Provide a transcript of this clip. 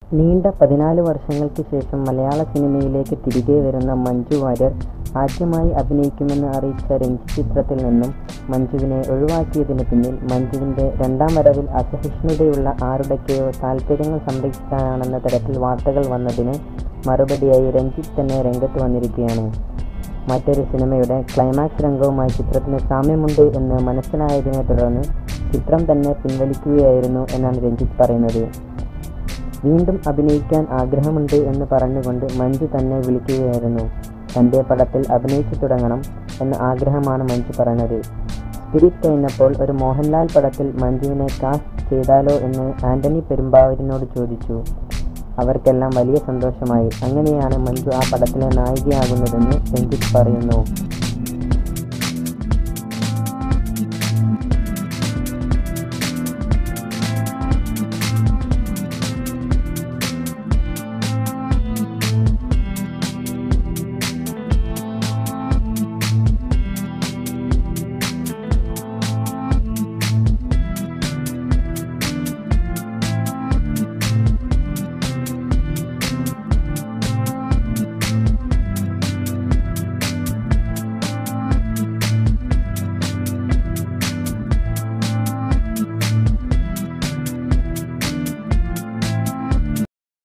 നീണ്ട പതിനാല് വർഷങ്ങൾക്ക് ശേഷം മലയാള സിനിമയിലേക്ക് തിരികെ വരുന്ന മഞ്ജു വാര്യർ ആദ്യമായി അഭിനയിക്കുമെന്ന് അറിയിച്ച രഞ്ജിത്ത് ചിത്രത്തിൽ നിന്നും മഞ്ജുവിനെ ഒഴിവാക്കിയതിന് പിന്നിൽ മഞ്ജുവിൻ്റെ രണ്ടാം വരവിൽ അസഹിഷ്ണുതയുള്ള ആരുടെയൊക്കെയോ താൽപ്പര്യങ്ങൾ സംരക്ഷിക്കാനാണെന്ന തരത്തിൽ വാർത്തകൾ വന്നതിന് മറുപടിയായി രഞ്ജിത്ത് തന്നെ രംഗത്ത് വന്നിരിക്കുകയാണ് മറ്റൊരു സിനിമയുടെ ക്ലൈമാക്സ് രംഗവുമായി ചിത്രത്തിന് സാമ്യമുണ്ട് എന്ന് മനസ്സിലായതിനെ തുടർന്ന് ചിത്രം തന്നെ പിൻവലിക്കുകയായിരുന്നു എന്നാണ് രഞ്ജിത്ത് പറയുന്നത് വീണ്ടും അഭിനയിക്കാൻ ആഗ്രഹമുണ്ട് എന്ന് പറഞ്ഞുകൊണ്ട് മഞ്ജു തന്നെ വിളിക്കുകയായിരുന്നു തൻ്റെ പടത്തിൽ അഭിനയിച്ചു തുടങ്ങണം എന്ന ആഗ്രഹമാണ് മഞ്ജു പറഞ്ഞത് സ്പിരിറ്റ് കഴിഞ്ഞപ്പോൾ ഒരു മോഹൻലാൽ പടത്തിൽ മഞ്ജുവിനെ കാസ്റ്റ് ചെയ്താലോ എന്ന് ആന്റണി പെരുമ്പാവൂരിനോട് ചോദിച്ചു അവർക്കെല്ലാം വലിയ സന്തോഷമായി അങ്ങനെയാണ് മഞ്ജു ആ പടത്തിലെ നായികയാകുന്നതെന്ന് രഞ്ജിത്ത് പറയുന്നു